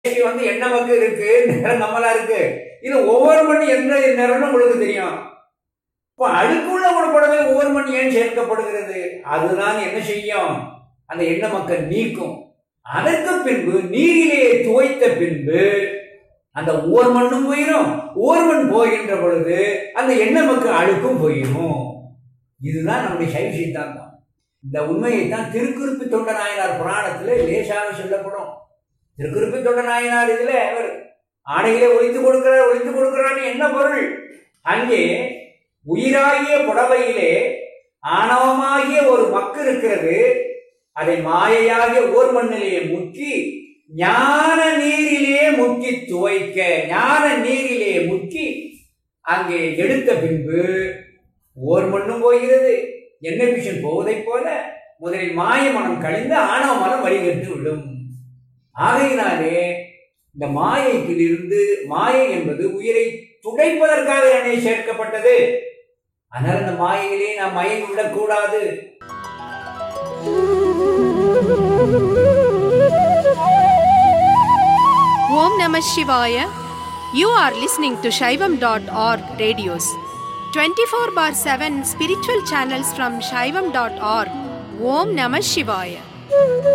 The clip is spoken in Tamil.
இது வந்து எண்ணமக்கு இருக்கு நிறம் நம்மளா இருக்கு இது ஒவ்வொரு மணி எந்த நிறம்னு உங்களுக்கு தெரியும் இப்போ அழுக்குள்ள ஒரு புடவை ஒவ்வொரு மணி ஏன் சேர்க்கப்படுகிறது அதுதான் என்ன செய்யும் அந்த எண்ணமக்க நீக்கும் அதற்கு பின்பு நீரிலே துவைத்த பின்பு அந்த ஓர் மண்ணும் போயிடும் ஓர் மண் போகின்ற பொழுது அந்த எண்ணமக்கு அழுக்கும் போயிடும் இதுதான் நம்முடைய சைவ சித்தாந்தம் இந்த உண்மையை தான் திருக்குறிப்பு தொண்ட நாயனார் புராணத்துல லேசாக சொல்லப்படும் திருக்குறிப்பு தொண்ட நாயனார் இதுல அவர் ஆடையிலே ஒழித்து கொடுக்கிறார் ஒழித்து கொடுக்கிறார் என்ன பொருள் அங்கே உயிராகிய புடவையிலே ஆணவமாகிய ஒரு மக்கு இருக்கிறது அதை மாயையாகிய ஓர் மண்ணிலே முக்கி ஞான நீரிலே முக்கி துவைக்க ஞான நீரிலே முக்கி அங்கே எடுத்த பின்பு ஓர் மண்ணும் போகிறது எண்ணெய் மிஷன் போவதைப் போல முதலில் மாய மனம் கழிந்து ஆணவ மனம் வழிகட்டு விடும் ஆகையினாலே இந்த மாயைக்கிலிருந்து மாயை என்பது உயிரை துடைப்பதற்காக என்னை சேர்க்கப்பட்டது ஆனால் அந்த மாயையிலே நாம் மயங்கி விடக்கூடாது Om Namah Shivaya. You are listening to Shaivam.org radios. 24 bar 7 spiritual channels from Shaivam.org. Om Namah Shivaya.